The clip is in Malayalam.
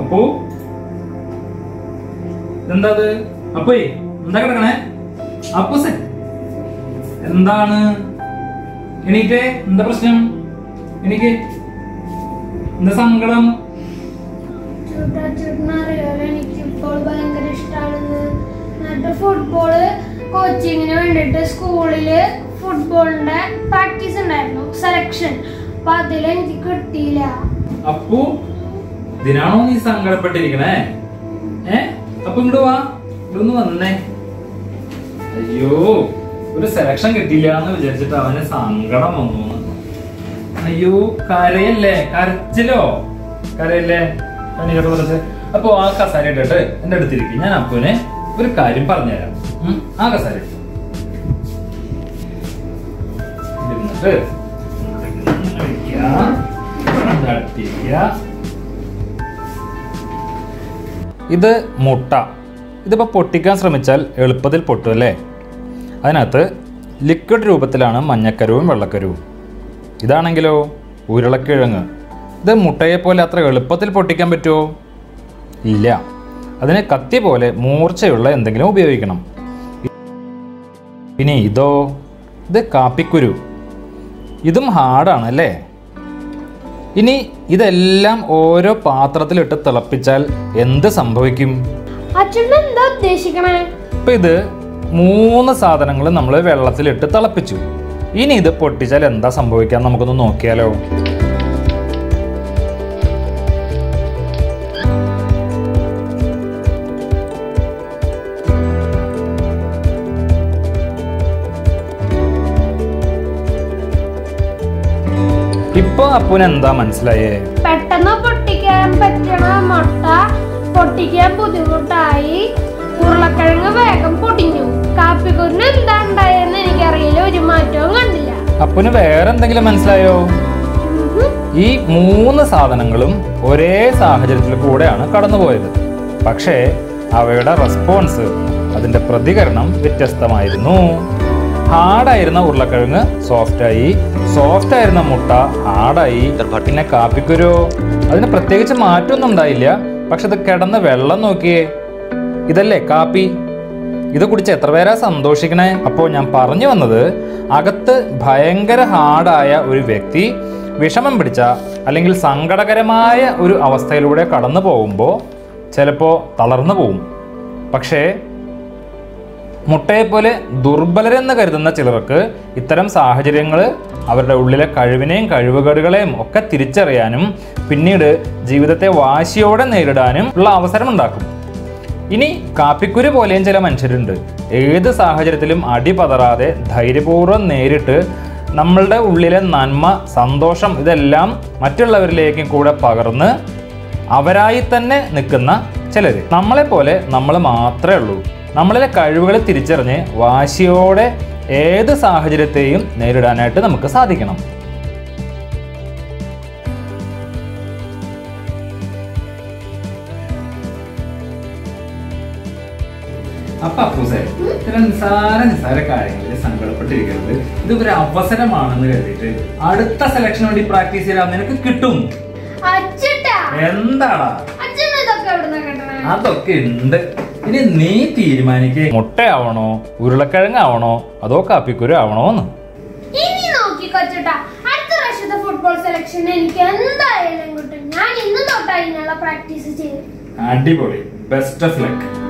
അപ്പോ എന്താ അത് അപ്പോയ് എന്താ കിടക്കണേ അപ്പൂസെ എന്താണ് എണീറ്റേ എന്താ പ്രശ്നം എനിക്ക് എന്താ സങ്കടം ചുട്ടറിയാലോ എനിക്ക് ഫുട്ബോൾ ഭയങ്കര ഇഷ്ടമാണെന്ന് എന്നിട്ട് ഫുട്ബോള് കോച്ചിങ്ങിന് വേണ്ടിട്ട് സ്കൂളില് ഫുട്ബോളിന്റെ പ്രാക്ടീസ് ഉണ്ടായിരുന്നു സെലക്ഷൻ അപ്പൊ അതിൽ എനിക്ക് കിട്ടിയില്ല അപ്പു ഇതിനാണോ നീ സങ്കടപ്പെട്ടിരിക്കണേ ഏ അപ്പൊ ഇങ്ങോട്ട് വാ ഇങ്ങോട്ട് വന്നേ അയ്യോ ഒരു സെലക്ഷൻ കിട്ടിയില്ല എന്ന് വിചാരിച്ചിട്ട് അവന് സങ്കടം വന്നു അയ്യോ കരയല്ലേ കരച്ചിലോ കരയല്ലേ കണ്ണീരൊക്കെ കുറച്ച് അപ്പൊ ആ കസാര ഇട്ടിട്ട് എന്റെ അടുത്തിരിക്കും ഞാൻ അപ്പുവിനെ ഒരു കാര്യം പറഞ്ഞുതരാം ഉം, ആ കസാര ഇട്ടു. ഇരുന്നിട്ട് ഇങ്ങനെ ഇരിക്കുക. ഇവിടെ അടുത്തിരിക്കുക. ഇത് മുട്ട ഇതിപ്പോൾ പൊട്ടിക്കാൻ ശ്രമിച്ചാൽ എളുപ്പത്തിൽ പൊട്ടും അല്ലേ അതിനകത്ത് ലിക്വിഡ് രൂപത്തിലാണ് മഞ്ഞക്കരുവും വെള്ളക്കരുവും ഇതാണെങ്കിലോ ഉരുളക്കിഴങ്ങ് ഇത് മുട്ടയെ പോലെ അത്ര എളുപ്പത്തിൽ പൊട്ടിക്കാൻ പറ്റുമോ ഇല്ല അതിന് കത്തി പോലെ മൂർച്ചയുള്ള എന്തെങ്കിലും ഉപയോഗിക്കണം ഇനി ഇതോ ഇത് കാപ്പിക്കുരു ഇതും ഹാർഡാണ് അല്ലേ ഇനി ഇതെല്ലാം ഓരോ പാത്രത്തിലിട്ട് തിളപ്പിച്ചാൽ എന്ത് സംഭവിക്കും അച്ഛൻ എന്താ ഉദ്ദേശിക്കണേ ഇപ്പൊ ഇത് മൂന്ന് സാധനങ്ങൾ നമ്മൾ വെള്ളത്തിലിട്ട് തിളപ്പിച്ചു ഇനി ഇത് പൊട്ടിച്ചാൽ എന്താ സംഭവിക്കാൻ നമുക്കൊന്ന് നോക്കിയാലോ ഇപ്പൊ അപ്പുന് എന്താ മനസ്സിലായേ പെട്ടെന്ന് പൊട്ടിക്കാൻ പറ്റണ മുട്ട പൊട്ടിക്കാൻ ബുദ്ധിമുട്ടായി ഉരുളക്കിഴങ്ങ് വേഗം പൊടിഞ്ഞു കാപ്പിക്കുരിന് എന്താ ഉണ്ടായെന്ന് എനിക്കറിയില്ല ഒരു മാറ്റവും കണ്ടില്ല അപ്പുന് വേറെ എന്തെങ്കിലും മനസ്സിലായോ ഉഹും. ഈ മൂന്ന് സാധനങ്ങളും ഒരേ സാഹചര്യത്തിൽ കൂടെയാണ് കടന്നുപോയത് പക്ഷേ അവയുടെ റെസ്പോൺസ് അതിന്റെ പ്രതികരണം വ്യത്യസ്തമായിരുന്നു ഹാർഡായിരുന്ന ഉരുളക്കിഴങ്ങ് സോഫ്റ്റായി സോഫ്റ്റ് ആയിരുന്ന മുട്ട ഹാർഡായി പിന്നെ കാപ്പിക്കുരു അതിന് പ്രത്യേകിച്ച് മാറ്റമൊന്നും ഉണ്ടായില്ല പക്ഷെ ഇത് കിടന്ന് വെള്ളം നോക്കിയേ ഇതല്ലേ കാപ്പി ഇത് കുടിച്ച് എത്ര പേരാ സന്തോഷിക്കണേ അപ്പോൾ ഞാൻ പറഞ്ഞു വന്നത് അകത്ത് ഭയങ്കര ഹാർഡായ ഒരു വ്യക്തി വിഷമം പിടിച്ച അല്ലെങ്കിൽ സങ്കടകരമായ ഒരു അവസ്ഥയിലൂടെ കടന്നു പോകുമ്പോൾ ചിലപ്പോൾ തളർന്നു പോവും പക്ഷേ മുട്ടയെപ്പോലെ ദുർബലരെന്ന് കരുതുന്ന ചിലർക്ക് ഇത്തരം സാഹചര്യങ്ങൾ അവരുടെ ഉള്ളിലെ കഴിവിനെയും കഴിവുകേടുകളെയും ഒക്കെ തിരിച്ചറിയാനും പിന്നീട് ജീവിതത്തെ വാശിയോടെ നേരിടാനും ഉള്ള അവസരം ഉണ്ടാക്കും ഇനി കാപ്പിക്കുരു പോലെയും ചില മനുഷ്യരുണ്ട് ഏത് സാഹചര്യത്തിലും അടിപതറാതെ ധൈര്യപൂർവ്വം നേരിട്ട് നമ്മളുടെ ഉള്ളിലെ നന്മ സന്തോഷം ഇതെല്ലാം മറ്റുള്ളവരിലേക്കും കൂടെ പകർന്ന് അവരായി തന്നെ നിൽക്കുന്ന ചിലർ നമ്മളെ പോലെ നമ്മൾ മാത്രമേ ഉള്ളൂ നമ്മളിലെ കഴിവുകളെ തിരിച്ചറിഞ്ഞ് വാശിയോടെ ഏത് സാഹചര്യത്തെയും നേരിടാനായിട്ട് നമുക്ക് സാധിക്കണം അപ്പൊ അപ്പൂസേ ഇത്തരം നിസ്സാര നിസ്സാര കാര്യങ്ങളിൽ സങ്കടപ്പെട്ടിരിക്കരുത് ഇത് ഒരു അവസരമാണെന്ന് കരുതിയിട്ട് അടുത്ത സെലക്ഷന് വേണ്ടി പ്രാക്ടീസ് ചെയ്താൽ നിനക്ക് കിട്ടും അച്ഛട്ടാ എന്താടാ അച്ഛൻ ഇതൊക്കെ എവിടുന്ന കേട്ടണേ അതൊക്കെ ഉണ്ട് ഇനി നീ തീരുമാനിക്കേ മുട്ടയാവണോ ഉരുളക്കിഴങ്ങാവണോ അതോ കാപ്പിക്കുരു ആവണോ എന്ന് ഇനി നോക്കി കൊച്ചട്ടാ അടുത്ത പ്രാവശ്യത്തെ ഫുട്ബോൾ സെലക്ഷൻ എനിക്ക് എന്തായാലും കിട്ടും ഞാൻ ഇന്ന് തൊട്ട് അതിനുള്ള പ്രാക്ടീസ് ചെയ്യും അടിപൊളി ബെസ്റ്റ് ഓഫ് ലക്ക്